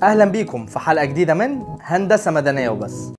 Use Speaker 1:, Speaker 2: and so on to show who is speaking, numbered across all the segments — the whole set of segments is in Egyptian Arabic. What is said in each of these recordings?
Speaker 1: اهلا بيكم في حلقه جديده من هندسه مدنيه وبس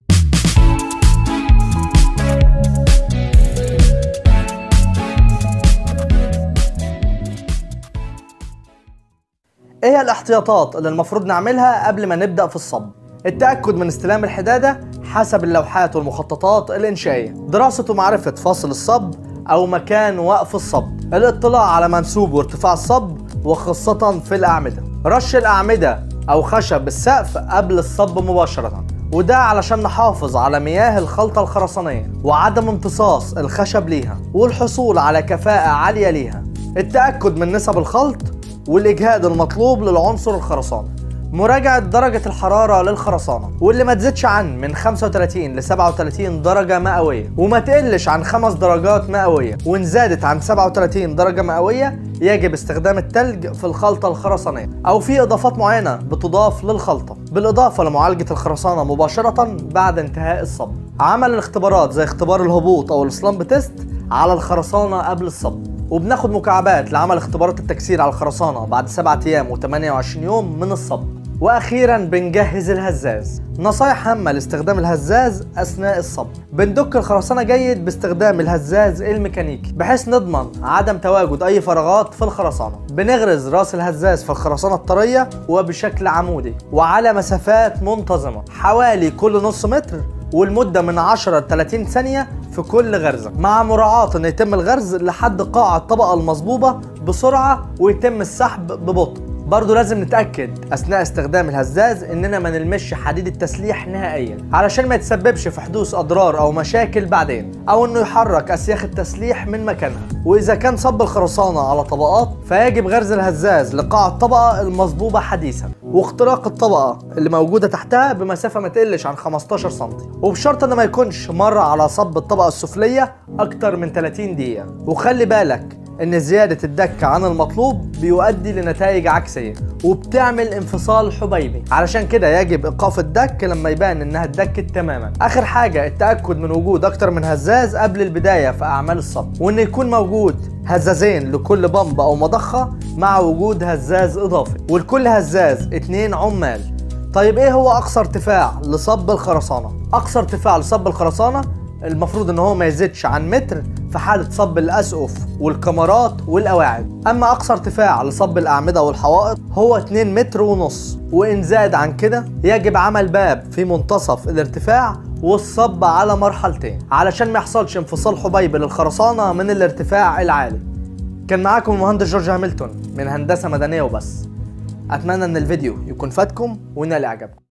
Speaker 1: ايه هي الاحتياطات اللي المفروض نعملها قبل ما نبدا في الصب التاكد من استلام الحداده حسب اللوحات والمخططات الانشائيه دراسه ومعرفه فاصل الصب او مكان وقف الصب الاطلاع على منسوب وارتفاع الصب وخاصه في الاعمده رش الاعمده او خشب السقف قبل الصب مباشره وده علشان نحافظ على مياه الخلطة الخرسانية وعدم امتصاص الخشب ليها والحصول على كفاءة عالية ليها التأكد من نسب الخلط والإجهاد المطلوب للعنصر الخرساني مراجعة درجة الحرارة للخرسانة واللي ما تزيدش عن من 35 ل 37 درجة مئوية وما تقلش عن 5 درجات مئوية وإن زادت عن 37 درجة مئوية يجب استخدام التلج في الخلطة الخرسانية أو في إضافات معينة بتضاف للخلطة بالإضافة لمعالجة الخرسانة مباشرة بعد انتهاء الصب عمل الاختبارات زي اختبار الهبوط أو السلامب تيست على الخرسانة قبل الصب وبناخد مكعبات لعمل اختبارات التكسير على الخرسانة بعد 7 أيام و28 يوم من الصب واخيرا بنجهز الهزاز نصايح هامه لاستخدام الهزاز اثناء الصب بندك الخرسانه جيد باستخدام الهزاز الميكانيكي بحيث نضمن عدم تواجد اي فراغات في الخرسانه بنغرز راس الهزاز في الخرسانه الطريه وبشكل عمودي وعلى مسافات منتظمه حوالي كل نص متر والمده من 10 ل 30 ثانيه في كل غرزه مع مراعاه ان يتم الغرز لحد قاع الطبقه المصبوبه بسرعه ويتم السحب ببطء برضه لازم نتأكد أثناء استخدام الهزاز إننا ما نلمسش حديد التسليح نهائيا علشان ما يتسببش في حدوث أضرار أو مشاكل بعدين أو إنه يحرك أسياخ التسليح من مكانها وإذا كان صب الخرسانة على طبقات فيجب غرز الهزاز لقاع الطبقة المصبوبة حديثا واختراق الطبقة اللي موجودة تحتها بمسافة ما تقلش عن 15 سم وبشرط إن ما يكونش مر على صب الطبقة السفلية أكتر من 30 دقيقة وخلي بالك ان زيادة الدك عن المطلوب بيؤدي لنتائج عكسية وبتعمل انفصال حبيبي علشان كده يجب ايقاف الدك لما يبان انها اتدكت تماما اخر حاجة التأكد من وجود اكتر من هزاز قبل البداية في اعمال الصب وان يكون موجود هزازين لكل بمب او مضخة مع وجود هزاز اضافي ولكل هزاز اتنين عمال طيب ايه هو اقصى ارتفاع لصب الخرسانة اقصى ارتفاع لصب الخرسانة المفروض ان هو ما يزيدش عن متر في حالة صب الأسقف والكمرات والقواعد أما أقصى ارتفاع لصب الأعمدة والحوائط هو 2 متر ونص وإن زاد عن كده يجب عمل باب في منتصف الارتفاع والصب على مرحلتين علشان ما يحصلش انفصال حبيب للخرسانة من الارتفاع العالي كان معاكم المهندس جورج هاملتون من هندسة مدنية وبس أتمنى إن الفيديو يكون فاتكم ونال إعجابكم